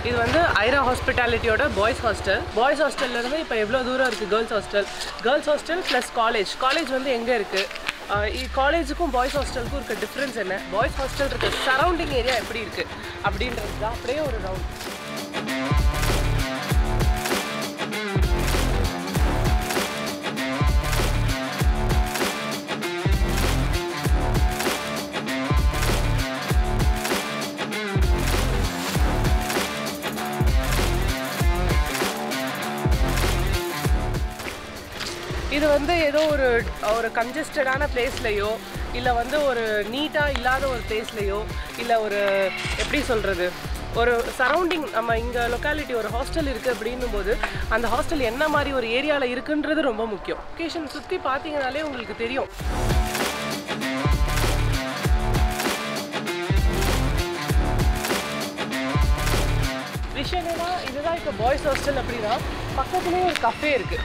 இது வந்து ஐரா ஹாஸ்பிட்டாலிட்டியோட பாய்ஸ் ஹாஸ்டல் பாய்ஸ் ஹாஸ்டல்லேருந்து இப்போ எவ்வளோ தூரம் இருக்குது girls hostel girls hostel plus college college வந்து எங்கே இருக்குது காலேஜுக்கும் பாய்ஸ் ஹாஸ்டலுக்கும் இருக்க டிஃப்ரென்ஸ் என்ன பாய்ஸ் ஹாஸ்டல் இருக்க சரௌண்டிங் ஏரியா எப்படி இருக்குது அப்படின்றது தான் அப்படியே ஒரு ரவுண்ட் இது வந்து ஏதோ ஒரு ஒரு கன்ஜஸ்டடான பிளேஸ்லையோ இல்லை வந்து ஒரு நீட்டாக இல்லாத ஒரு பிளேஸ்லையோ இல்லை ஒரு எப்படி சொல்கிறது ஒரு சரௌண்டிங் நம்ம இங்கே லொக்காலிட்டி ஒரு ஹாஸ்டல் இருக்குது அப்படின்னும் போது அந்த ஹாஸ்டல் என்ன மாதிரி ஒரு ஏரியாவில் இருக்குன்றது ரொம்ப முக்கியம் லொக்கேஷன் சுற்றி பார்த்தீங்கனாலே உங்களுக்கு தெரியும் விஷயம் என்னன்னா இதுதான் இப்போ பாய்ஸ் ஹாஸ்டல் அப்படின்னா பக்கத்துலேயே ஒரு கஃபே இருக்குது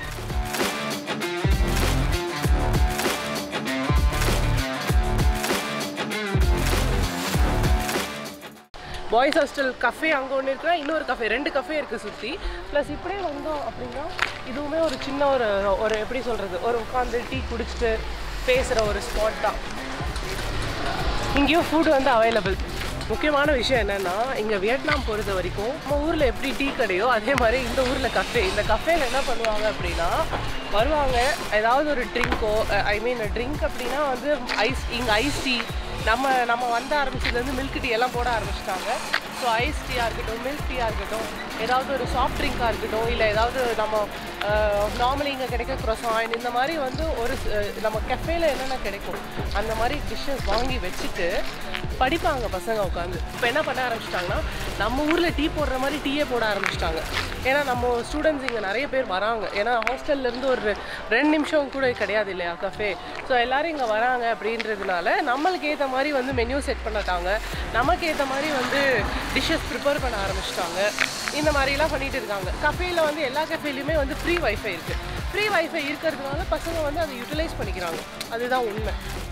பாய்ஸ் ஹாஸ்டல் கஃபே அங்கே ஒன்று இருக்குன்னா இன்னொரு கஃபே ரெண்டு கஃபே இருக்குது சுற்றி ப்ளஸ் இப்படியே வந்தோம் அப்படின்னா இதுவுமே ஒரு சின்ன ஒரு ஒரு எப்படி சொல்கிறது ஒரு உட்காந்து டீ குடிச்சிட்டு பேசுகிற ஒரு ஸ்பாட் தான் இங்கேயும் ஃபுட் வந்து அவைலபிள் முக்கியமான விஷயம் என்னென்னா இங்கே வியட்நாம் பொறுத்த வரைக்கும் நம்ம ஊரில் எப்படி டீ கடையோ அதே மாதிரி இந்த ஊரில் கஃபே இந்த கஃபேல என்ன பண்ணுவாங்க அப்படின்னா வருவாங்க ஏதாவது ஒரு ட்ரிங்க்கோ ஐ மீன் ட்ரிங்க் அப்படின்னா வந்து ஐஸ் இங்கே ஐஸ் டீ நம்ம நம்ம வந்த ஆரம்பிச்சதுலேருந்து மில்க் டீ எல்லாம் போட ஆரம்பிச்சிட்டாங்க ஸோ ஐஸ் டீயாக இருக்கட்டும் மில்க் டீயாக இருக்கட்டும் ஏதாவது ஒரு சாஃப்ட் ட்ரிங்காக இருக்கட்டும் இல்லை ஏதாவது நம்ம நார்மலி இங்கே கிடைக்க க்ரொசாயின் இந்த மாதிரி வந்து ஒரு அஹ், நம்ம கெஃபேல என்னென்ன கிடைக்கும் அந்த மாதிரி டிஷ்ஷஸ் வாங்கி வச்சுட்டு படிப்பாங்க பசங்க உட்காந்து இப்போ என்ன பண்ண ஆரம்பிச்சிட்டாங்கன்னா நம்ம ஊரில் டீ போடுற மாதிரி டீயே போட ஆரம்பிச்சிட்டாங்க ஏன்னா நம்ம ஸ்டூடெண்ட்ஸ் இங்கே நிறைய பேர் வராங்க ஏன்னா ஹாஸ்டல்லேருந்து ஒரு ரெண்டு நிமிஷம் கூட கிடையாது இல்லையா கஃபே ஸோ எல்லாரும் இங்கே வராங்க அப்படின்றதுனால நம்மளுக்கு ஏற்ற மாதிரி வந்து மெனு செட் பண்ணட்டாங்க நமக்கு ஏற்ற மாதிரி வந்து டிஷ்ஷஸ் ப்ரிப்பேர் பண்ண ஆரம்பிச்சிட்டாங்க இந்த மாதிரிலாம் பண்ணிட்டு இருக்காங்க கஃபேல வந்து எல்லா கஃபேலையுமே வந்து ஃப்ரீ வைஃபை இருக்குது ஃப்ரீ வைஃபை இருக்கிறதுனால பசங்க வந்து அதை யூட்டிலைஸ் பண்ணிக்கிறாங்க அதுதான் உண்மை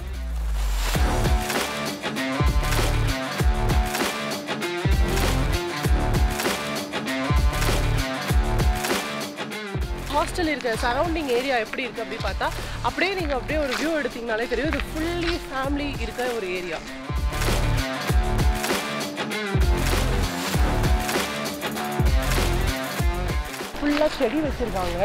ஹாஸ்டல் இருக்க சரௌண்டிங் ஏரியா எப்படி இருக்குது அப்படி பார்த்தா அப்படியே நீங்கள் அப்படியே ஒரு வியூ எடுத்தீங்கனாலே தெரியும் இது ஃபுல்லி ஃபேமிலி இருக்க ஒரு ஏரியா ஃபுல்லாக செடி வச்சுருக்காங்க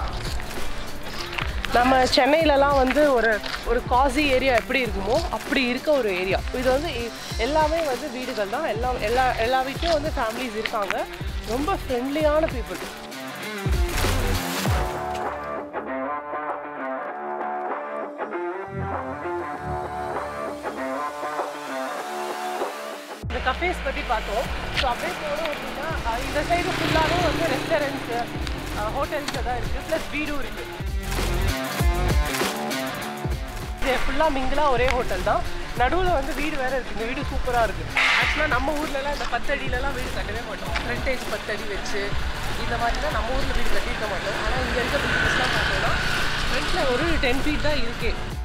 நம்ம சென்னையிலலாம் வந்து ஒரு ஒரு காசி ஏரியா எப்படி இருக்குமோ அப்படி இருக்க ஒரு ஏரியா இது வந்து இ- எல்லாமே வந்து வீடுகள் தான் எல்லா எல்லா எல்லா வீட்லேயும் வந்து ஃபேமிலிஸ் இருக்காங்க ரொம்ப ஃப்ரெண்ட்லியான பீப்புள் இந்த கஃபேஸ் பற்றி பார்த்தோம் ஸோ அப்படியே போனோம் அப்படின்னா அஹ் இந்த சைடு ஃபுல்லாகவும் வந்து ரெஸ்டாரண்ட்ஸு ஹோட்டல்ஸ் தான் இருக்குது ப்ளஸ் வீடும் இருக்குது இது ஃபுல்லாக மிங்கிளாக ஒரே ஹோட்டல் தான் நடுவில் வந்து வீடு வேறு இருக்குது இந்த வீடு சூப்பராக இருக்குது ஆக்சுவலாக நம்ம ஊர்லலாம் இந்த பத்து அடியிலலாம் வீடு கட்டவே மாட்டோம் ஃப்ரண்டேஜ் பத்து அடி வச்சு இந்த மாதிரி தான் நம்ம ஊரில் வீடு கட்டியிருக்க மாட்டோம் ஆனால் இங்கே இருக்க பில்டிங்ஸ்லாம் பார்த்தோம்னா ஃப்ரண்ட்டில் ஒரு டென் ஃபீட் தான் இருக்கே